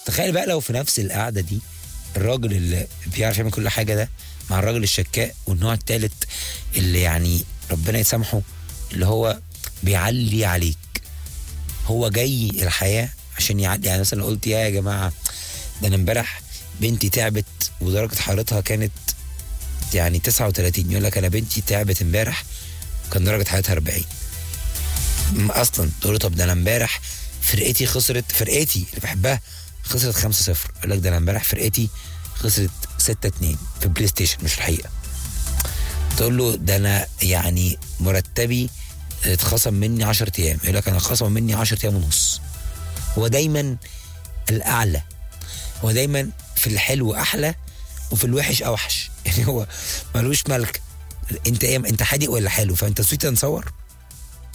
تخيل بقى لو في نفس القعده دي الراجل اللي بيعرف يعمل كل حاجه ده مع الراجل الشكاء والنوع الثالث اللي يعني ربنا يسامحه اللي هو بيعلي عليك هو جاي الحياه عشان يعدي يعني مثلا قلت يا يا جماعه ده انا امبارح بنتي تعبت ودرجه حرارتها كانت يعني 39 يقول لك انا بنتي تعبت امبارح كان درجه حرارتها 40 م- اصلا تقول له طب ده انا امبارح فرقتي خسرت فرقتي اللي بحبها خسرت 5 0 يقول لك ده انا امبارح فرقتي خسرت 6 2 في البلاي ستيشن مش في الحقيقه تقول له ده انا يعني مرتبي اتخصم مني 10 ايام يقول لك انا خصم مني 10 ايام ونص هو دايما الاعلى هو دايما في الحلو احلى وفي الوحش اوحش يعني هو ملوش ملك انت ايه انت حادق ولا حلو فانت سويت نصور